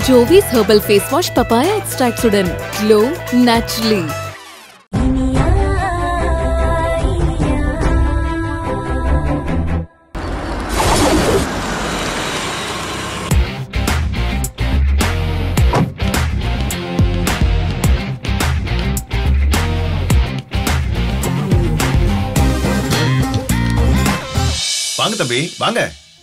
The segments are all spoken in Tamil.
Jovees herbal face wash papaya எக்ஸ்ட்ராக்ட்ஸுடன் க்ளோ naturally வாங்க தம்பி வாங்க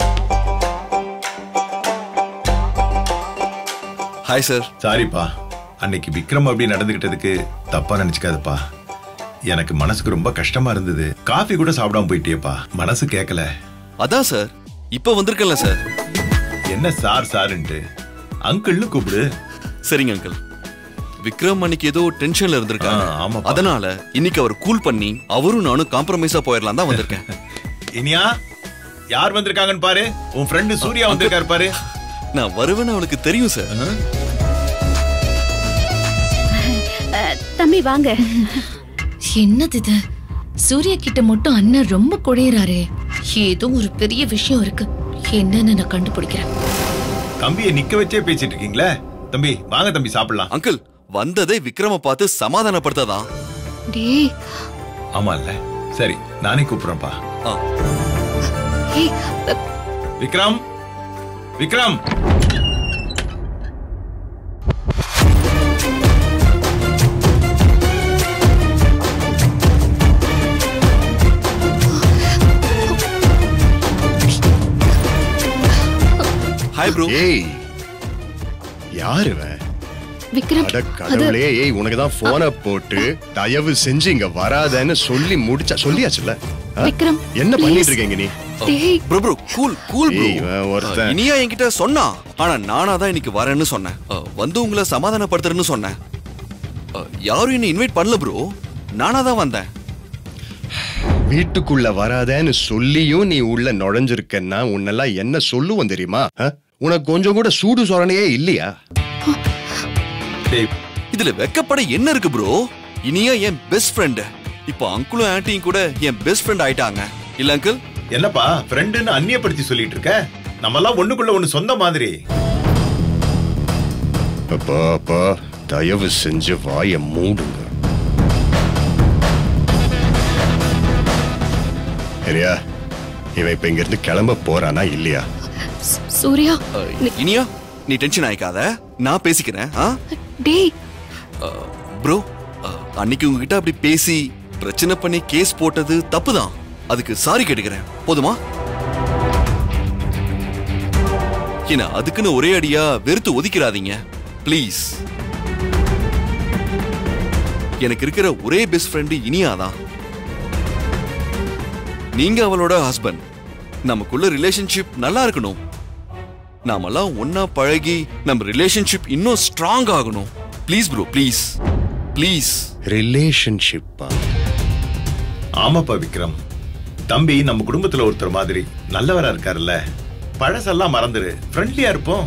ஹாய் சார் சாரிப்பா அன்னைக்கு விக்ரம் அப்படி நடந்துகிட்டதுக்கு தப்பா நினைச்சுக்காதப்பா எனக்கு மனசுக்கு ரொம்ப கஷ்டமா இருந்தது காஃபி கூட சாப்பிடாம போயிட்டியேப்பா மனசு கேட்கல அதான் சார் இப்ப வந்திருக்கல சார் என்ன சார் சாருன்ட்டு அங்கிள்னு கூப்பிடு சரிங்க அங்கிள் விக்ரம் அன்னைக்கு ஏதோ டென்ஷன்ல இருந்திருக்காங்க ஆ, ஆமாப்பா. அதனால இன்னைக்கு அவர் கூல் பண்ணி அவரும் நானும் காம்ப்ரமைஸா போயிடலாம் தான் வந்திருக்கேன் இனியா யார் வந்திருக்காங்கன்னு பாரு உன் ஃப்ரெண்டு சூர்யா வந்திருக்காரு பாரு நான் வருவேன்னு அவளுக்கு தெரியும் சார் தம்பி வாங்க என்னது இது சூர்யா கிட்ட மட்டும் அண்ணன் ரொம்ப குழையறாரே ஏதோ ஒரு பெரிய விஷயம் இருக்கு என்னன்னு நான் கண்டுபிடிக்கிறேன் தம்பியை நிக்க வச்சே பேசிட்டு இருக்கீங்களே தம்பி வாங்க தம்பி சாப்பிடலாம் அங்கிள் வந்ததை விக்ரம பார்த்து சமாதானப்படுத்ததான் டேய் ஆமா இல்ல சரி நானே கூப்பிடுறேன்ப்பா ஆ, ஏய், அ, விக்ரம் விக்ரம் ஹாய் ப்ரோ ஏய் யாரு இவன் விக்ரம் அட கடவுளே ஏய் உனக்கு தான் போனை போட்டு தயவு செஞ்சு இங்க வராதன்னு சொல்லி முடிச்சா சொல்லியாச்சுல ஆ? விக்ரம், என்ன please. பண்ணிட்டு இருக்கீங்க நீ டேய் bro bro cool cool bro ஏய், இவன் ஒருத்தன். இனியா என்கிட்ட சொன்னா ஆனா நானா தான் இன்னைக்கு வரேன்னு சொன்னேன் அ, வந்து உங்களை சமாதானப்படுத்துறேன்னு சொன்னேன் அ, யாரும் என்ன இன்வைட் பண்ணல ப்ரோ நானா தான் வந்தேன் வீட்டுக்குள்ள வராதேன்னு சொல்லியும் நீ உள்ள நுழைஞ்சிருக்கன்னா உன்னெல்லாம் என்ன சொல்லுவோம் தெரியுமா ஆ? உனக்கு கொஞ்சம் கூட சூடு சொரணையே இல்லையா டேய் இதுல வெக்கப்பட என்ன இருக்கு ப்ரோ இனியா என் பெஸ்ட் ஃப்ரெண்ட் இப்போ அங்கிளும் ஆன்ட்டியும் கூட என் பெஸ்ட் ஃப்ரெண்ட் ஆயிட்டாங்க இல்ல அங்கிள் என்னப்பா ஃப்ரெண்டுன்னு அந்நியப்படுத்தி சொல்லிட்டு இருக்க நம்ம எல்லாம் ஒண்ணுக்குள்ள ஒண்ணு சொந்த மாதிரி அப்பா அப்பா தயவு செஞ்சு வாய மூடுங்க சரியா இவன் இப்ப இங்க இருந்து கிளம்ப போறானா இல்லையா சு- சூர்யா அ, இனியா நீ டென்ஷன் ஆயிக்காத நான் பேசிக்கிறேன் ஆ டேய் ப்ரோ அன்னைக்கு உங்ககிட்ட அப்படி பேசி பிரச்சனை பண்ணி கேஸ் போட்டது தப்புதான் அதுக்கு சாரி கேட்டுக்கிறேன் போதுமா என்ன அதுக்குன்னு ஒரே அடியா வெறுத்து ஒதுக்கிறாதீங்க ப்ளீஸ் எனக்கு இருக்கிற ஒரே பெஸ்ட் ஃப்ரெண்டு இனியாதான் நீங்க அவளோட ஹஸ்பண்ட் நமக்குள்ள ரிலேஷன்ஷிப் நல்லா இருக்கணும் நாமெல்லாம் ஒன்னா பழகி நம்ம ரிலேஷன்ஷிப் இன்னும் ஸ்ட்ராங் ஆகணும் ப்ளீஸ் ப்ரோ ப்ளீஸ் ப்ளீஸ் ரிலேஷன்ஷிப்பா ஆமாப்பா விக்ரம் தம்பி நம்ம குடும்பத்துல ஒருத்தர் மாதிரி நல்லவரா இருக்காருல்ல பழசெல்லாம் மறந்துரு ஃப்ரெண்ட்லியா இருப்போம்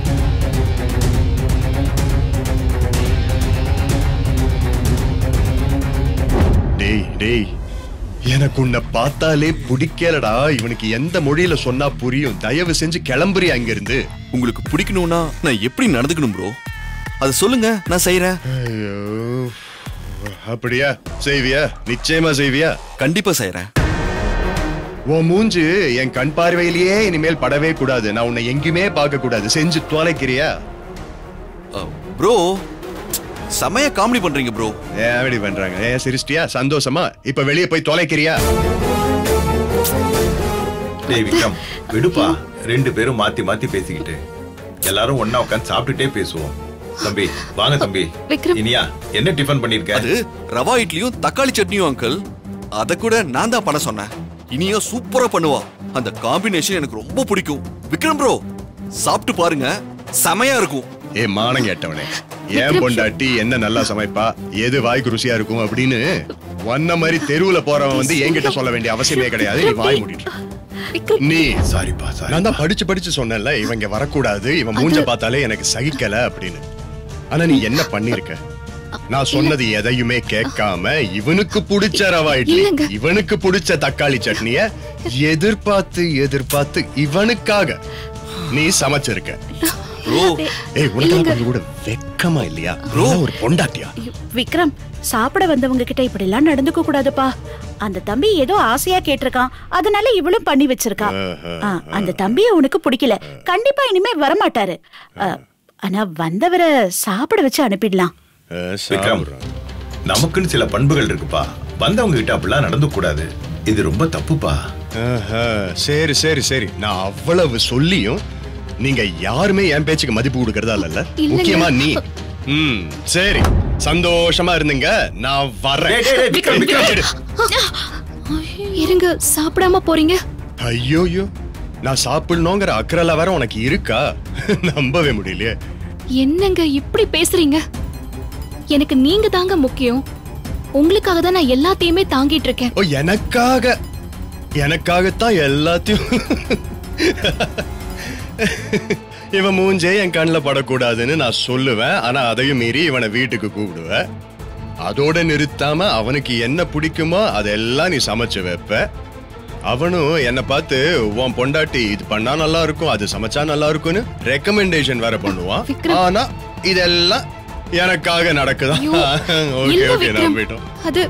டேய் டேய் எனக்கு உன்னை பார்த்தாலே பிடிக்கலடா இவனுக்கு எந்த மொழியில சொன்னா புரியும் தயவு செஞ்சு கிளம்புறியா அங்க இருந்து உங்களுக்கு பிடிக்கணும்னா நான் எப்படி நடந்துக்கணும் ப்ரோ அதை சொல்லுங்க நான் செய்யறேன் ஐயோ அப்படியா செய்வியா நிச்சயமா செய்வியா கண்டிப்பா செய்யறேன் உன் மூஞ்சு என் கண் பார்வையிலேயே இனிமேல் படவே கூடாது நான் உன்னை எங்கேயுமே பார்க்க கூடாது செஞ்சு தொலைக்கிறியா ப்ரோ செமையா காமெடி பண்றீங்க ப்ரோ ஏன் அப்படி பண்றாங்க ஏன் சிரிச்சிட்டியா சந்தோஷமா இப்ப வெளியே போய் தொலைக்கிறியா டேய் விக்ரம் விடுப்பா ரெண்டு பேரும் மாத்தி மாத்தி பேசிக்கிட்டு எல்லாரும் ஒண்ணா உட்காந்து சாப்பிட்டுட்டே பேசுவோம் தம்பி வாங்க தம்பி விக்ரம். இனியா என்ன டிஃபன் பண்ணிருக்க அது ரவா இட்லியும் தக்காளி சட்னியும் அங்கிள் அத கூட நான் தான் பண்ண சொன்னேன் இனியா சூப்பரா பண்ணுவா அந்த காம்பினேஷன் எனக்கு ரொம்ப பிடிக்கும் விக்ரம் ப்ரோ சாப்பிட்டு பாருங்க செமையா இருக்கும் ஏ மானம் கேட்டவனே ஏன் பொண்டாட்டி என்ன நல்லா சமைப்பா எது வாய்க்கு ருசியா இருக்கும் அப்படின்னு வந்த மாதிரி தெருவுல போறவன் வந்து என்கிட்ட சொல்ல வேண்டிய அவசியமே கிடையாது நீ வாய் மூடிட்டு விக்ரம் நீ சாரிப்பா சாரி நான் தான் படிச்சு படிச்சு சொன்னேன்ல இவங்க வரக்கூடாது இவன் மூஞ்ச பார்த்தாலே எனக்கு சகிக்கல அப்படின்னு ஆனா நீ என்ன பண்ணிருக்க நான் சொன்னது எதையுமே கேட்காம இவனுக்கு பிடிச்ச ரவா இட்லி இல்லங்க. இவனுக்கு பிடிச்ச தக்காளி சட்னிய எதிர்பார்த்து எதிர்பார்த்து இவனுக்காக நீ சமைச்சிருக்க ப்ரோ ஏய் உனக்கு கொஞ்சம் கூட வெக்கமா இல்லையா Bro. இதெல்லாம் ஒரு பொண்டாட்டியா ஐயோ, விக்ரம் சாப்பிட வந்தவங்க கிட்ட இப்படி எல்லாம் நடந்துக்க கூடாதுப்பா அந்த தம்பி ஏதோ ஆசையா கேட்டிருக்கான் அதனால இவளும் பண்ணி வச்சிருக்கா ஆ, அந்த தம்பிய உனக்கு பிடிக்கல கண்டிப்பா இனிமே வரமாட்டாரு ஆ, ஆனா வந்தவரை சாப்பிட வச்சு அனுப்பிடலாம் அஹ், விக்ரம் சாப்பிடுறேன். நமக்குன்னு சில பண்புகள் இருக்குப்பா வந்தவங்க கிட்ட அப்படிலாம் நடந்து கூடாது இது ரொம்ப தப்புப்பா ஆஹா, சரி சரி சரி நான் அவ்வளவு சொல்லியும் நீங்க யாருமே என் பேச்சுக்கு மதிப்பு கொடுக்கறதா இல்லல்ல இல்லைங்க. முக்கியமா நீ ம் சரி சந்தோஷமா இருந்துங்க நான் வரேன் டேய், டேய், டேய், விக்ரம், விக்ரம். எடு. இருங்க சாப்பிடாம போறீங்க ஐயோயோ நான் சாப்பிடணுங்கிற அக்கறல வேற உனக்கு இருக்கா நம்பவே முடியலையே என்னங்க இப்படி பேசுறீங்க எனக்கு நீங்க தாங்க முக்கியம் உங்களுக்காக தான் நான் எல்லாத்தையுமே தாங்கிட்டு இருக்கேன் ஓ எனக்காக எனக்காகத்தான் எல்லாத்தையும் இவன் மூஞ்சே என் கண்ணில் படக்கூடாதுன்னு நான் சொல்லுவேன் ஆனா அதையும் மீறி இவனை வீட்டுக்கு கூப்பிடுவேன் அதோட நிறுத்தாம அவனுக்கு என்ன பிடிக்குமோ அதெல்லாம் நீ சமைச்சு வைப்ப அவனும் என்னை பார்த்து உன் பொண்டாட்டி இது பண்ணா நல்லா இருக்கும் அது சமைச்சா நல்லா இருக்கும்னு ரெக்கமெண்டேஷன் வேற பண்ணுவான் விக்ரம். ஆனா இதெல்லாம் எனக்காக நடக்குதா ஐயோ, ஓகே இல்ல ஓகே நான் விக்ரம் போயிட்டோம் அது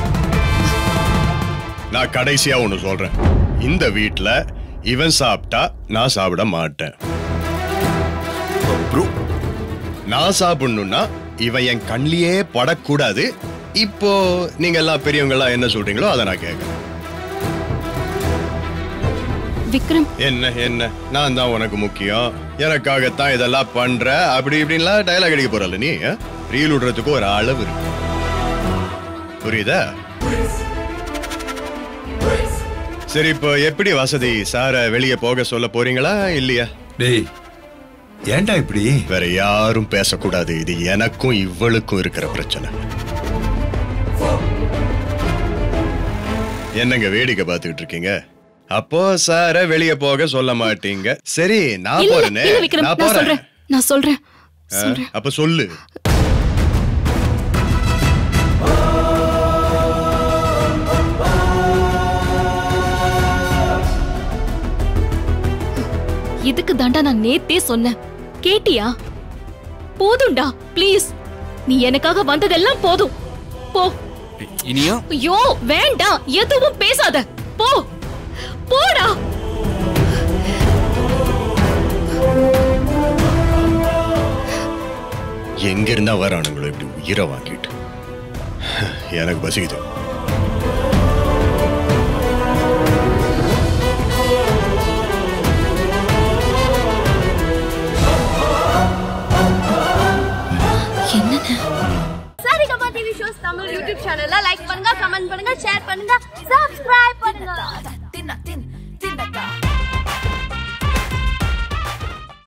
நான் கடைசியா ஒண்ணு சொல்றேன் இந்த வீட்ல இவன் சாப்பிட்டா நான் சாப்பிட மாட்டேன் ப்ரோ நான் சாப்பிடணும்னா இவன் என் கண்ணிலேயே படக்கூடாது இப்போ நீங்க எல்லாம் பெரியவங்க எல்லாம் என்ன சொல்றீங்களோ அதை நான் கேட்கறேன் விக்ரம் என்ன என்ன நான் தான் உனக்கு முக்கியம் எனக்காகத்தான் இதெல்லாம் பண்ற அப்படி இப்படின்லாம் டயலாக் அடிக்க போறல நீ ரீல் விடுறதுக்கு ஒரு அளவு இருக்கு புரியுதா சரி இப்போ எப்படி வசதி சார வெளியே போக சொல்ல போறீங்களா இல்லையா டேய் ஏன்டா இப்படி வேற யாரும் பேசக்கூடாது இது எனக்கும் இவளுக்கும் இருக்கிற பிரச்சனை என்னங்க வேடிக்கை பார்த்துக்கிட்டு இருக்கீங்க அப்போ சார வெளிய போக சொல்ல மாட்டீங்க சரி நான் இல்ல போறேனே இல்ல விக்ரம் நான் நான் சொல்றேன் போறேன் நான் சொல்றேன் சொல்றேன் அப்ப சொல்லு இதுக்கு தாண்டா நான் நேத்தே சொன்னேன் கேட்டியா போதும்டா ப்ளீஸ் நீ எனக்காக வந்ததெல்லாம் போதும் போ இனியா ஐயோ வேண்டாம் எதுவும் பேசாத போ போடா எங்க இருந்தா வரானுங்களோ இப்படி உயிரை வாங்கிட்டு எனக்கு பசிக்குது என்னன்னு Saregama TV shows Tamil YouTube சேனல்ல லைக் பண்ணுங்க கமெண்ட் பண்ணுங்க ஷேர் பண்ணுங்க சப்ஸ்கிரைப் பண்ணுங்க